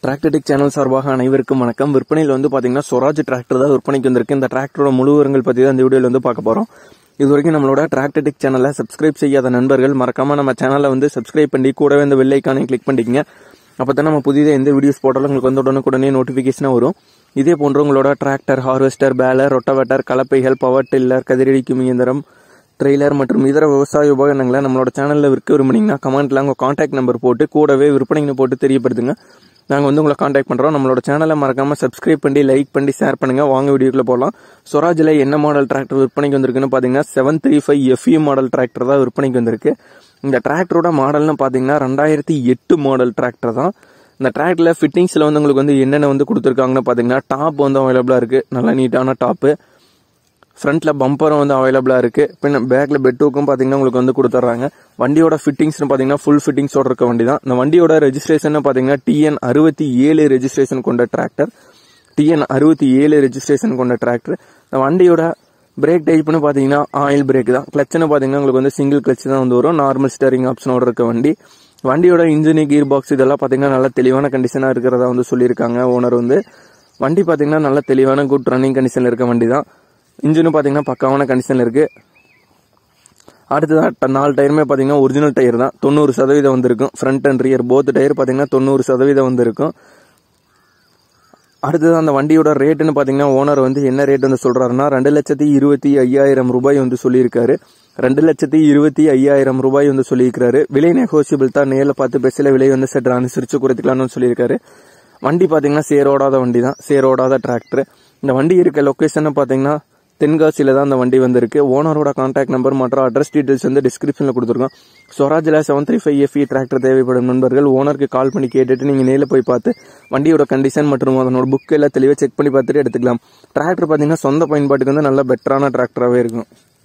டிராக்டர்டிக் channel சார்பாக அனைவருக்கும் வணக்கம் விற்பனையில் வந்து பார்த்தீங்கன்னா ஸ்வராஜ் டிராக்டர் தான் விற்பனைக்கு வந்திருக்கு இந்த டிராக்டரோட முழு விவரங்கள் பற்றி தான் இந்த வீடியோவில் வந்து பார்க்க போகிறோம் இது வரைக்கும் நம்மளோட டிராக்டர்டிக் சேனலை சப்ஸ்கிரைப் செய்யாத நண்பர்கள் மறக்காம நம்ம சேனலை வந்து சப்ஸ்கிரைப் பண்ணி கூடவே இந்த வெள்ளைக்கானையும் கிளிக் பண்ணிக்கங்க அப்போ தான் நம்ம புதிதாக எந்த வீடியோஸ் போட்டாலும் உங்களுக்கு வந்து உடனுக்குடனே நோட்டிஃபிகேஷனாக வரும் இதே போன்று உங்களோட டிராக்டர் ஹார்வெஸ்டர் பேலர் ரொட்டவேட்டர் கலப்பைகள் பவர் டில்லர் கதிரடிக்கும் இயந்திரம் ட்ரெய்லர் மற்றும் இதர விவசாய உபகரணங்களை நம்மளோட சேனலில் விற்க விரும்புனீங்கன்னா கமெண்ட்டில் உங்கள் காண்டாக்ட் நம்பர் போட்டு கூடவே விற்பனைன்னு போட்டு தெரியப்படுத்துங்க நாங்கள் வந்து உங்களை காண்டாக்ட் பண்ணுறோம் நம்மளோட சேனலை மறக்காமல் சப்ஸ்கிரைப் பண்ணி லைக் பண்ணி ஷேர் பண்ணுங்கள் வாங்க வீடியோக்குள்ள போகலாம் ஸ்வராஜில் என்ன மாடல் டிராக்டர் விற்பனைக்கு வந்திருக்குன்னு பார்த்தீங்கன்னா seven three five FE model tractor தான் விற்பனைக்கு வந்திருக்கு இந்த டிராக்டரோட மாடல்னு பார்த்தீங்கன்னா ரெண்டாயிரத்தி எட்டு மாடல் டிராக்டர் தான் இந்த டிராக்டரில் ஃபிட்டிங்ஸில் வந்து உங்களுக்கு வந்து என்னென்ன வந்து கொடுத்துருக்காங்கன்னு பார்த்தீங்கன்னா டாப் வந்து அவைலபிளாக இருக்குது நல்லா நீட்டான டாப்பு ஃப்ரண்ட்ல பம்பரும் வந்து அவைலபிளாக இருக்கு பின்ன பேக்ல பெட்டுக்கும் பார்த்தீங்கன்னா உங்களுக்கு வந்து கொடுத்துட்றாங்க வண்டியோட ஃபிட்டிங்ஸ்னு பார்த்தீங்கன்னா ஃபுல் ஃபிட்டிங்ஸோட இருக்க வண்டி தான் இந்த வண்டியோட ரெஜிஸ்ட்ரேஷன் பார்த்தீங்கன்னா டிஎன் அறுபத்தி ஏழு ரெஜிஸ்ட்ரேஷன் கொண்ட டிராக்டர் டிஎன் அறுபத்தி ஏழு ரெஜிஸ்ட்ரேஷன் கொண்ட டிராக்டர் இந்த வண்டியோட பிரேக் டைப்னு பார்த்தீங்கன்னா ஆயில் பிரேக் தான் கிளச்சுன்னு பார்த்தீங்கன்னா உங்களுக்கு வந்து சிங்கிள் கிளச் தான் வந்து வரும் நார்மல் ஸ்டேரிங் ஆப்ஷனோட இருக்க வண்டி வண்டியோட இன்ஜினு கீர் பாக்ஸ் இதெல்லாம் பார்த்தீங்கன்னா நல்ல தெளிவான கண்டிஷனாக இருக்கிறதா வந்து சொல்லியிருக்காங்க ஓனர் வந்து வண்டி பார்த்தீங்கன்னா நல்ல தெளிவான குட் ரன்னிங் கண்டிஷனில் இருக்க வண்டி தான் இன்ஜினும் பார்த்தீங்கன்னா பக்காவான கண்டிஷனில் இருக்குது அடுத்ததான் நாலு டயருமே பார்த்தீங்கன்னா ஒரிஜினல் டயர் தான் தொண்ணூறு சதவீதம் வந்திருக்கும் front and rear both tyre பார்த்தீங்கன்னா தொண்ணூறு சதவீதம் வந்திருக்கும் அடுத்தது அந்த வண்டியோட ரேட்டுன்னு பார்த்தீங்கன்னா ஓனர் வந்து என்ன ரேட் வந்து சொல்றாருன்னா ரெண்டு லட்சத்தி இருபத்தி ஐயாயிரம் ரூபாய் வந்து சொல்லியிருக்காரு ரெண்டு லட்சத்தி இருபத்தி ஐயாயிரம் ரூபாய் வந்து சொல்லியிருக்காரு விலை நெகோசியபிள் தான் நேரில் பார்த்து பேசல விலை வந்து சற்று அனுசரிச்சு குறைத்துக்கலாம்னு சொல்லியிருக்காரு வண்டி பார்த்தீங்கன்னா சேரோடாத வண்டி தான் சேரோடாத டிராக்டர் இந்த வண்டி இருக்க லொக்கேஷன் பார்த்தீங்கன்னா தென்காசியில் தான் அந்த வண்டி வந்திருக்கு ஓனரோட கான்டாக்ட் நம்பர் மற்றும் அட்ரஸ் டீடைல்ஸ் வந்து டிஸ்கிரிப்ஷனில் கொடுத்துருக்கோம் ஸ்வராஜில் seven three five FE tractor தேவைப்படும் நண்பர்கள் ஓனருக்கு கால் பண்ணி கேட்டுட்டு நீங்கள் நேரில் போய் பார்த்து வண்டியோட கண்டிஷன் மற்றும் அதனோட புக் எல்லாம் தெளிவாக செக் பண்ணி பார்த்துட்டு எடுத்துக்கலாம் டிராக்டர் பார்த்தீங்கன்னா சொந்த பயன்பாட்டுக்கு வந்து நல்ல பெட்டரான டிராக்டராகவே இருக்கும்